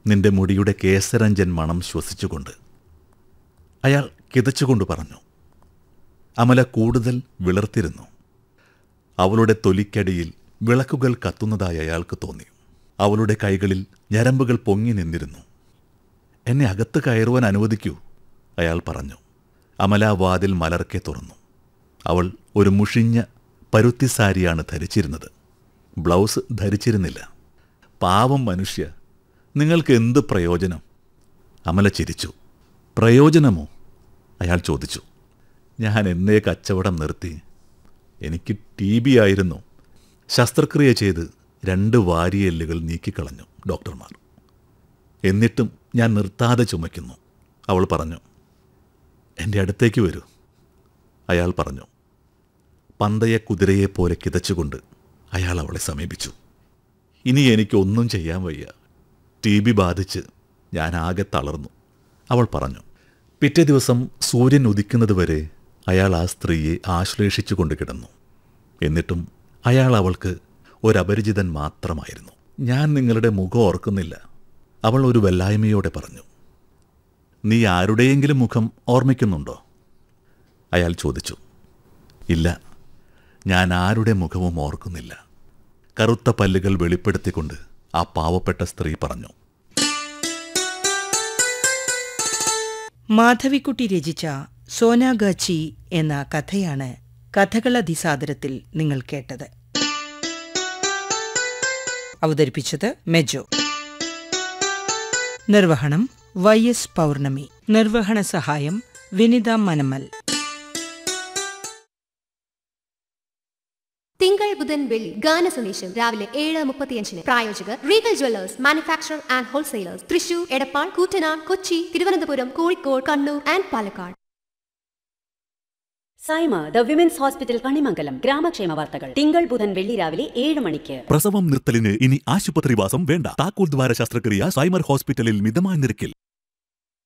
നിന്റെ മുടിയുടെ കേസരഞ്ജൻ മണം ശ്വസിച്ചുകൊണ്ട് അയാൾ കിതച്ചുകൊണ്ട് പറഞ്ഞു അമല കൂടുതൽ വിളർത്തിരുന്നു അവളുടെ തൊലിക്കടിയിൽ വിളക്കുകൾ കത്തുന്നതായി അയാൾക്ക് തോന്നി അവളുടെ കൈകളിൽ ഞരമ്പുകൾ പൊങ്ങി നിന്നിരുന്നു എന്നെ അകത്ത് കയറുവാൻ അനുവദിക്കൂ അയാൾ പറഞ്ഞു അമല വാതിൽ മലർക്കെ തുറന്നു അവൾ ഒരു മുഷിഞ്ഞ പരുത്തി സാരിയാണ് ധരിച്ചിരുന്നത് ബ്ലൗസ് ധരിച്ചിരുന്നില്ല പാവം മനുഷ്യ നിങ്ങൾക്ക് എന്ത് പ്രയോജനം അമല ചിരിച്ചു പ്രയോജനമോ അയാൾ ചോദിച്ചു ഞാൻ എന്നേ കച്ചവടം നിർത്തി എനിക്ക് ടി ബി ആയിരുന്നു ശസ്ത്രക്രിയ ചെയ്ത് രണ്ട് വാരിയെല്ലുകൾ നീക്കിക്കളഞ്ഞു ഡോക്ടർമാർ എന്നിട്ടും ഞാൻ നിർത്താതെ ചുമയ്ക്കുന്നു അവൾ പറഞ്ഞു എൻ്റെ അടുത്തേക്ക് വരൂ അയാൾ പറഞ്ഞു പന്തയ കുതിരയെപ്പോലെ കിതച്ചുകൊണ്ട് അയാൾ അവളെ സമീപിച്ചു ഇനി എനിക്കൊന്നും ചെയ്യാൻ വയ്യ ടി ബി ബാധിച്ച് ഞാൻ ആകെ തളർന്നു അവൾ പറഞ്ഞു പിറ്റേ ദിവസം സൂര്യൻ ഉദിക്കുന്നതുവരെ അയാൾ ആ സ്ത്രീയെ ആശ്ലേഷിച്ചുകൊണ്ട് കിടന്നു എന്നിട്ടും അയാൾ അവൾക്ക് ഒരപരിചിതൻ മാത്രമായിരുന്നു ഞാൻ നിങ്ങളുടെ മുഖം ഓർക്കുന്നില്ല അവൾ ഒരു വല്ലായ്മയോടെ പറഞ്ഞു നീ ആരുടെയെങ്കിലും മുഖം ഓർമ്മിക്കുന്നുണ്ടോ അയാൾ ചോദിച്ചു ഇല്ല ഞാൻ ആരുടെ മുഖവും ഓർക്കുന്നില്ല കറുത്ത പല്ലുകൾ വെളിപ്പെടുത്തിക്കൊണ്ട് ആ പാവപ്പെട്ട സ്ത്രീ പറഞ്ഞു മാധവിക്കുട്ടി രചിച്ച സോനാഗാച്ചി എന്ന കഥയാണ് കഥകളതിസാദരത്തിൽ നിങ്ങൾ കേട്ടത് അവതരിപ്പിച്ചത് മെജോ നിർവഹണം വൈ എസ് പൗർണമി നിർവഹണ സഹായം വിനിത മനമൽ തിങ്കൾ ബുധൻ വെള്ളി ഗാന സന്ദേശം രാവിലെ ഏഴ് മുപ്പത്തിയഞ്ചിന് പ്രായോജകർ Regal jewellers manufacture and wholesalers Thrissur Edappal Koottanad Kochi Thiruvananthapuram Kozhikode Kannur and Palakkad Saima the women's hospital Kanimangalam ഗ്രാമക്ഷേമ വാർത്തകൾ തിങ്കൾ ബുധൻ വെള്ളി രാവിലെ ഏഴ് മണിക്ക് പ്രസവം നിർത്തലിന് ഇനി ആശുപത്രിവാസം വേണ്ട താക്കോൽ ദ്വാര ശസ്ത്രക്രിയ സൈമർ ഹോസ്പിറ്റലിൽ മിതമായ നിരക്കിൽ